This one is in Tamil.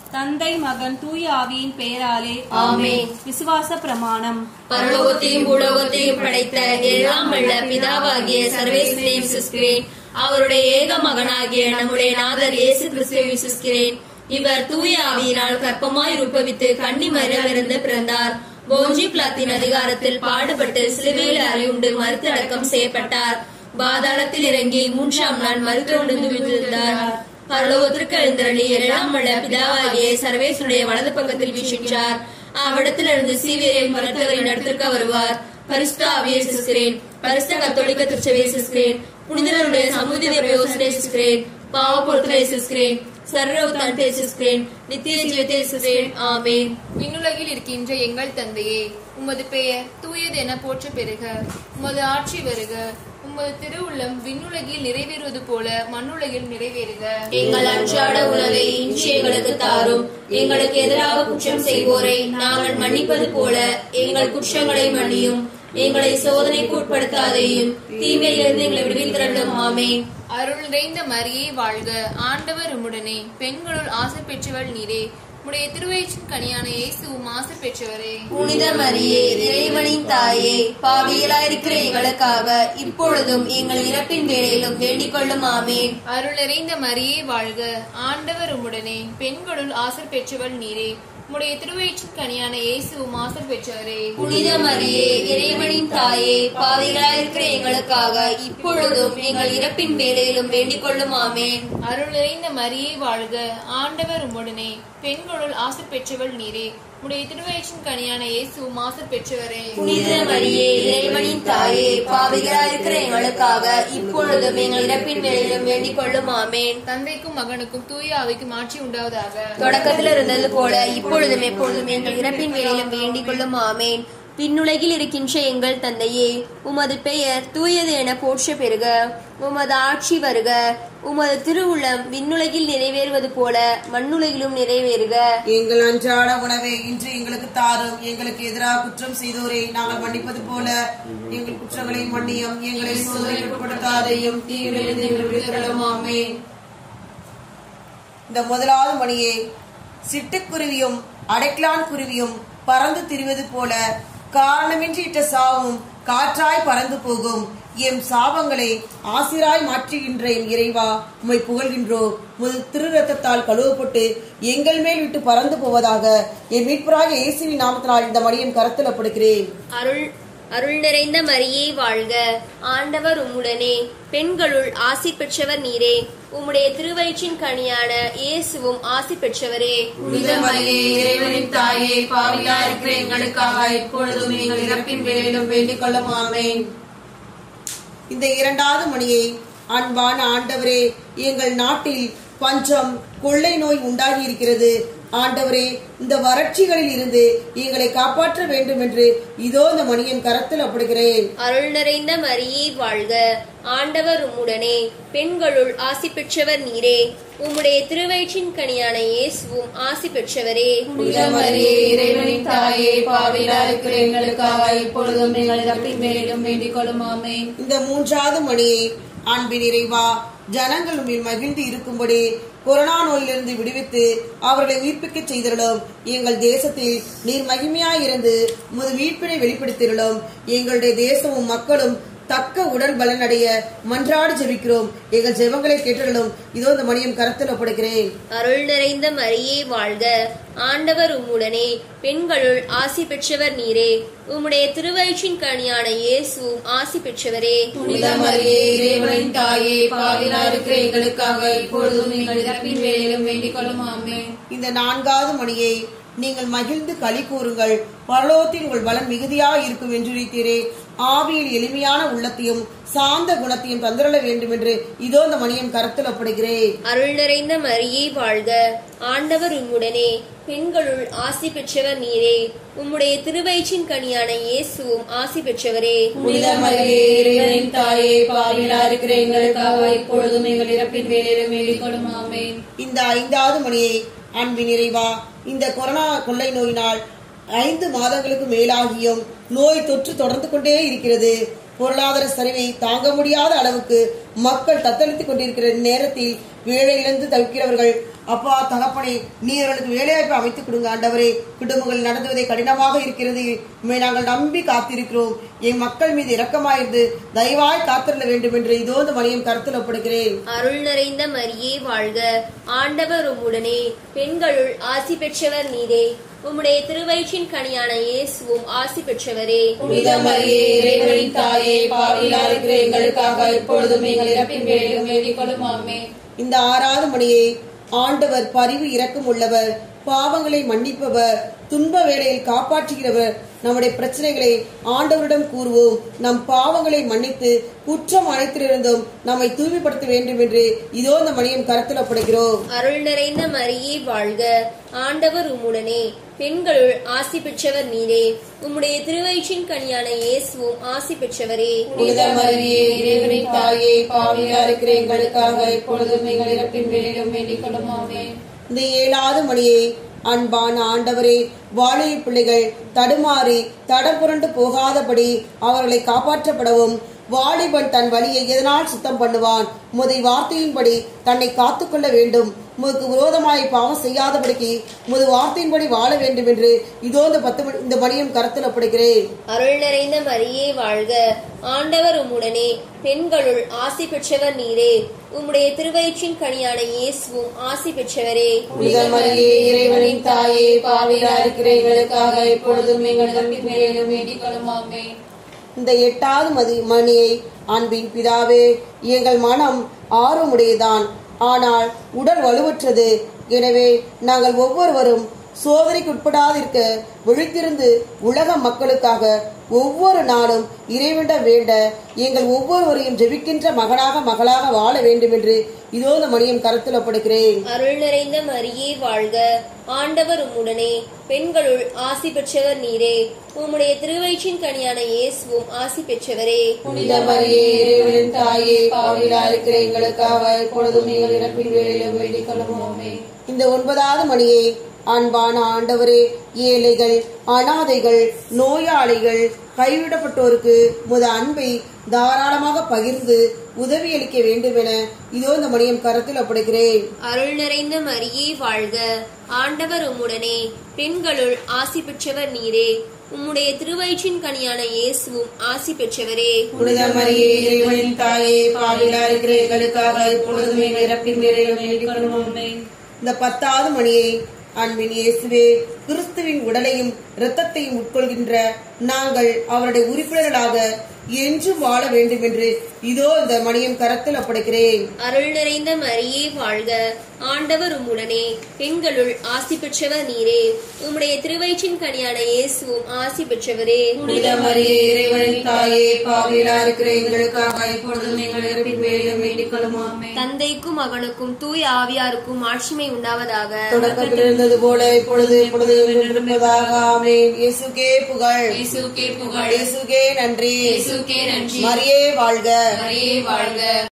தந்தை மகன் தூய ஆவியின் பெயராலே ஆமென். விசுவாச பிரமாணம் பரலோகத்தையும் பூலோகத்தையும் படைத்த எல்லாம் வல்ல பிதாவாகிய சர்வேஸ்வரையும் விசுவாசிக்கிறேன் அவருடைய ஏக மகனாகிய நம்முடைய நாதர் இயேசு கிறிஸ்துவை விசுவாசிக்கிறேன் இவர் தூய ஆவியினால் கற்பமாய் ரூபவித்து கன்னி மரியாதிலிருந்து பிறந்தார் போஞ்சி பிளாத்தின் அதிகாரத்தில் பாடுபட்டு சிலுவையில் அறிவுண்டு மறுத்து அடக்கம் செய்யப்பட்டார் பாதாளத்தில் இறங்கி மூன்றாம் நாள் மருத்துவ விழுந்தார் பரலோகத்திற்கு எழுந்தருளி எல்லாம் வல்ல பிதாவாகிய சர்வேசுடைய வலது பக்கத்தில் வீசின்றார் அவ்விடத்திலிருந்து சீவியரை மருத்துவரின் இடத்திற்கு வருவார் பரிசுத்த ஆவியை சிசுகிறேன் பரிசுத்த கத்தோலிக்க திருச்சபையை சிசுகிறேன் புனிதருடைய சமுதிர யோசனை சிசுகிறேன் பாவ பொருட்களை சிசுகிறேன் சர்வ தன்னை சிசுகிறேன் நித்திய ஜீவத்தை சிசுகிறேன் ஆமென் விண்ணுலகில் இருக்கின்ற எங்கள் தந்தையே உமது பெயர் தூயது என போற்ற பெறுக உமது ஆட்சி வருக உமது திருவுள்ளம் விண்ணுலகில் நிறைவேறுவது போல மண்ணுலகில் நிறைவேறுக எங்கள் அன்றாட உணவை இன்று எங்களுக்கு தாரும் எங்களுக்கு எதிராக குற்றம் செய்வோரை நாங்கள் மன்னிப்பது போல எங்கள் குற்றங்களை மன்னியும் எங்களை சோதனைக்கு உட்படுத்தாதேயும் தீமையிலிருந்து எங்களை விடுவித்திரண்டும் ஆமென் அருள் நிறைந்த மரியே வாழ்க ஆண்டவர் உம்முடனே பெண்களுள் ஆசை பெற்றவள் நீரே உடைய திருவயிற்றின் கனியான இயேசுவும் ஆசை பெற்றவரே புனித மரியே இறைவனின் தாயே பாவியலாயிருக்கிற எங்களுக்காக இப்பொழுதும் எங்கள் இறப்பின் வேளையிலும் வேண்டிக் கொள்ளும் ஆமேன் அருள் நிறைந்த மரியே வாழ்க ஆண்டவர் உம்முடனே பெண்களுள் ஆசை பெற்றவள் நீரே உடைய திருவயிற்றின் கனியான இயேசுவும் ஆசை பெற்றவரே புனித மரியே இறைவனின் தாயே பாவிகளாயிருக்கிற எங்களுக்காக இப்பொழுதும் எங்கள் இறப்பின் வேளையிலும் வேண்டிக் கொள்ளும் ஆமேன் அருள் நிறைந்த மரியே வாழ்க ஆண்டவர் உம்முடனே பெண்களுள் ஆசை பெற்றவள் நீரே உடைய திருவயிற்றின் கனியான இயேசுவும் ஆசை பெற்றவரே புனித மரியே இறைவனின் தாயே பாவிகளாயிருக்கிற எங்களுக்காக இப்பொழுதும் எங்கள் இறப்பின் வேளையிலும் வேண்டிக் கொள்ளும் ஆமேன் தந்தைக்கும் மகனுக்கும் தூய ஆவிக்கும் ஆட்சி உண்டாவதாக தொடக்கத்தில் இருந்தது போல இப்பொழுதும் எப்பொழுதும் எங்கள் இறப்பின் வேளையிலும் வேண்டிக் கொள்ளும் ஆமேன் விண்ணுலகில் இருக்கின்ற எங்கள் தந்தையே உமது பெயர் தூயது என போற்ற பெறுக உமது ஆட்சி வருக உமது திருவுள்ளம் விண்ணுலகில் நிறைவேறுவது போல மண்ணுலகிலும் நிறைவேறுக எங்கள் அன்றாட உணவை இன்று எங்களுக்கு தாரும் எங்களுக்கு எதிராக குற்றம் செய்தோரை நாங்கள் மன்னிப்பது போல எங்கள் குற்றங்களை மன்னியும் எங்களை சோதனைப்படுத்தாதையும் தீவிலிருந்து எங்களை விடுதலும் ஆமென் இந்த முதலாவது மணியை சிட்டுக்குருவியும் அடைக்கலான் குருவியும் பறந்து திரிவது போல காரணமின்றி இட்ட சாவும் காற்றாய் பறந்து போகும் எம் சாபங்களை ஆசிராய் மாற்றுகின்ற என் இறைவா உம்மை புகழ்கின்றோம் முது திரு ரத்தத்தால் கழுவப்பட்டு எங்கள் மேல் விட்டு பறந்து போவதாக என் மீட்பராக இயேசுவின் நாமத்தினால் இந்த மணியம் கரத்தில் ஒப்படுகிறேன் அருள் அருள் நிறைந்த மரியே வாழ்க ஆண்டவர் உம்முடனே பெண்களுள் ஆசி பெற்றவர் நீரே உம்முடைய திருவயிற்றின் கனியான இயேசுவும் ஆசி பெற்றவரே புனித மரியே இறைவனின் தாயே பாவியா இருக்கிற எங்களுக்காக இப்பொழுதும் எங்கள் இறப்பின் வேலையிலும் வேண்டிக் கொள்ளும் ஆமென் இந்த இரண்டாவது மணியை அன்பான ஆண்டவரே எங்கள் நாட்டில் பஞ்சம் கொள்ளை நோய் உண்டாகி இருக்கிறது ஆண்டவரே இந்த வறட்சிகளில் இருந்து எங்களை காப்பாற்ற வேண்டும் என்று இதோ இந்த மணியின் கரத்தில் ஒப்படுகிறேன் அருள் நிறைந்த மரியே வாழ்க ஆண்டவர் உம்முடனே பெண்களுள் ஆசி பெற்றவர் நீரே உம்முடைய திருவயிற்றின் கனியான இயேசுவும் ஆசி பெற்றவரே புனித மரியே இறைவனின் தாயே பாவிலா இருக்கிற எங்களுக்காக இப்பொழுதும் எங்கள் இறப்பின் மேலும் வேண்டிக் கொள்ளும் ஆமென் இந்த மூன்றாவது மணியை அன்பின் இறைவா ஜனங்கள் உம்மில் மகிழ்ந்து இருக்கும்படி கொரோனா நோயிலிருந்து விடுவித்து அவர்களை உயிர்ப்பிக்க செய்திருளும் எங்கள் தேசத்தில் நீர் மகிமையாயிருந்து உமது மீட்பினை வெளிப்படுத்திருளும் எங்களுடைய தேசமும் மக்களும் தக்க உடல் பலனடைய மன்றாடு ஜெபிக்கிறோம் எங்கள் ஜெபங்களை கேட்டருளும் இதோ இந்த மணியம் கரத்தில் ஒப்படைக்கிறேன் அருள் நிறைந்த மரியே வாழ்க ஆண்டவர் உம்முடனே பெண்களுள் ஆசி பெற்றவர் நீரே உம்முடைய திருவயிற்றின் கனியான இயேசுவும் ஆசி பெற்றவரே புனித மரியே இறைவனின் தாயே பாவிலா இருக்கிற எங்களுக்காக இப்பொழுதும் எங்கள் இறப்பின் வேலையிலும் வேண்டிக் கொள்ளும் ஆமென் இந்த நான்காவது மணியை நீங்கள் மகிழ்ந்து களி கூறுங்கள் பரலோகத்தில் உங்கள் பலன் மிகுதியாக இருக்கும் என்று நினைத்தீரே ஆவியில் எளிமையான உள்ளத்தையும் சாந்த குணத்தையும் தந்திரல வேண்டும் என்று இதோ இந்த மணியம் கரத்தில் ஒப்படுகிறேன் அருள் நிறைந்த மரியே வாழ்க ஆண்டவர் உம்முடனே பெண்களுள் ஆசி பெற்றவர் நீரே உம்முடைய திருவயிற்றின் கனியான இயேசுவும் ஆசி பெற்றவரே புனித மரியே இறைவனின் தாயே பாவிலா இருக்கிற எங்களுக்காக இப்பொழுதும் எங்கள் இறப்பின் வேலையிலும் வேண்டிக் கொள்ளும் ஆமென் இந்த ஐந்தாவது மணியை அன்பின் நிறைவா இந்த கொரோனா கொள்ளை நோயினால் ஐந்து மாதங்களுக்கு மேலாகியும் நோய் தொற்று தொடர்ந்து கொண்டே இருக்கிறது பொருளாதார சரிவை தாங்க முடியாத அளவுக்கு மக்கள் தத்தளித்துக் கொண்டிருக்கிற நேரத்தில் வேலையிலிருந்து தவிக்கிறவர்கள் அப்பா தகப்பனே நீ அவர்களுக்கு வேலைவாய்ப்பு அமைத்துக் கொடுங்க ஆண்டவரே குடும்பங்கள் நடத்துவதை கடினமாக இருக்கிறது உண்மை நாங்கள் நம்பி காத்திருக்கிறோம் என் மக்கள் மீது இரக்கமாயிருந்து தயவாய் காத்திருக்க வேண்டும் என்று இதோ இந்த மணியம் கருத்தில் ஒப்படுகிறேன் அருள் நிறைந்த மரியே வாழ்க ஆண்டவர் உம்முடனே பெண்களுள் ஆசி பெற்றவர் நீரே உம்முடைய திருவயிற்றின் கனியான இயேசுவும் ஆசி பெற்றவரே புனித மரியே இறைவனின் தாயே பாவிலார் இருக்கிற எங்களுக்காக இப்பொழுதும் எங்கள் இறப்பின் வேலையும் வேண்டிக் கொள்ளும் ஆமே இந்த ஆறாவது மணியை ஆண்டவர் பரிவு இரக்கம் உள்ளவர் பாவங்களை மன்னிப்பவர் துன்ப வேளையில் காப்பாற்றுகிறவர் நம்முடைய பிரச்சனைகளை ஆண்டவரிடம் கூறுவோம் நம் பாவங்களை மன்னித்து குற்றம் அனைத்திலிருந்தும் நம்மை தூய்மைப்படுத்த வேண்டும் என்று இதோ இந்த மணியம் கருத்தில் ஒப்படுகிறோம் அருள் நிறைந்த மரியே வாழ்க ஆண்டவர் உம்முடனே பெண்களுள் ஆசி பெற்றவர் நீரே உம்முடைய திருவயிற்றின் கனியான இயேசுவும் ஆசி பெற்றவரே புனித மரியே இறைவனின் தாயே பாவியா இருக்கிற எங்களுக்காக இப்பொழுதும் எங்கள் இறப்பின் வேலையிலும் வேண்டிக் கொள்ளும் ஆமென். இந்த ஏழாவது மணியை அன்பான ஆண்டவரே வாழைய பிள்ளைகள் தடுமாறி தடபுரண்டு போகாதபடி அவர்களை காப்பாற்றப்படவும் வாலிபன் தன் வழியை எதனால் சுத்தம் பண்ணுவான் முதை வார்த்தையின்படி தன்னை காத்துக்கொள்ள வேண்டும் உமக்கு விரோதமாய் பாவம் செய்யாதபடிக்கு முது வார்த்தையின்படி வாழ வேண்டும் என்று இதோ இந்த பத்து மணி இந்த மணியும் கருத்தில் ஒப்படுகிறேன் அருள் நிறைந்த மரியே வாழ்க ஆண்டவர் உம்முடனே பெண்களுள் ஆசி பெற்றவர் நீரே உம்முடைய திருவயிற்றின் கனியான இயேசுவும் ஆசி பெற்றவரே புனித மரியே இறைவனின் தாயே பாவிலா இருக்கிற எங்களுக்காக இப்பொழுதும் எங்கள் இறப்பின் வேலையிலும் வேண்டிக் கொள்ளும் ஆமென். இந்த எட்டாவது மதி மணியை அன்பின் பிதாவே எங்கள் மனம் ஆர்வமுடையதான் ஆனால் உடல் வலுவற்றது எனவே நாங்கள் ஒவ்வொருவரும் சோதனைக்கு உட்படாதிருக்க விழித்திருந்து உலக மக்களுக்காக ஒவ்வொரு நாளும் இறைவிட வேண்ட எங்கள் ஒவ்வொருவரையும் ஜெபிக்கின்ற மகனாக மகளாக வாழ வேண்டும் என்று இதோ இந்த மணியம் கருத்தில் ஒப்படுகிறேன் அருள் நிறைந்த மரியே வாழ்க ஆண்டவர் உம்முடனே பெண்களுள் ஆசி பெற்றவர் நீரே உம்முடைய திருவயிற்றின் கனியான இயேசுவும் ஆசி பெற்றவரே புனித மரியே இறைவனின் தாயே பாவிலா இருக்கிற எங்களுக்காக இப்பொழுதும் எங்கள் இறப்பின் வேலையிலும் வேண்டிக் கொள்ளும் இந்த ஒன்பதாவது மணியை அன்பான ஆண்டவரே ஏழைகள் அனாதைகள் நோயாளிகள் கைவிடப்பட்டோருக்கு முத அன்பை தாராளமாக பகிர்ந்து உதவி அளிக்க வேண்டும் என இதோ இந்த மணியம் கருத்தில் ஒப்படைக்கிறேன் அருள் நிறைந்த மரியே வாழ்க ஆண்டவர் உம்முடனே பெண்களுள் ஆசி பெற்றவர் நீரே உம்முடைய திருவயிற்றின் கனியான இயேசுவும் ஆசி பெற்றவரே புனித மரியே இறைவனின் தாயே பாவிலா இருக்கிற எங்களுக்காக இப்பொழுதும் எங்கள் இறப்பின் வேலையிலும் வேண்டிக் கொள்ளும் இந்த பத்தாவது மணியை அன்பின் இயேசுவே கிறிஸ்துவின் உடலையும் இரத்தத்தையும் உட்கொள்கின்ற நாங்கள் அவருடைய உறுப்பினர்களாக என்றும் வாழ வேண்டும் என்று இதோ இந்த மணியம் கரத்தில் ஒப்படைக்கிறேன் அருள் நிறைந்த மரியே வாழ்க ஆண்டவர் உம்முடனே பெண்களுள் ஆசி பெற்றவர் நீரே உம்முடைய திருவயிற்றின் கனியான இயேசுவும் ஆசி பெற்றவரே புனித மரியே இறைவனின் தாயே பாவிலா இருக்கிற எங்களுக்காக இப்பொழுதும் எங்கள் இறப்பின் வேலையிலும் வேண்டிக் கொள்ளும் தந்தைக்கும் மகனுக்கும் தூய் ஆவியாருக்கும் ஆட்சிமை உண்டாவதாக தொடக்கத்தில் இருந்தது போல இப்பொழுது இப்பொழுது இருப்பதாக ஆமென் இயேசுக்கே புகழ் இயேசுக்கே புகழ் இயேசுக்கே நன்றி இயேசுக்கே நன்றி மரியே வாழ்க மரியே வாழ்க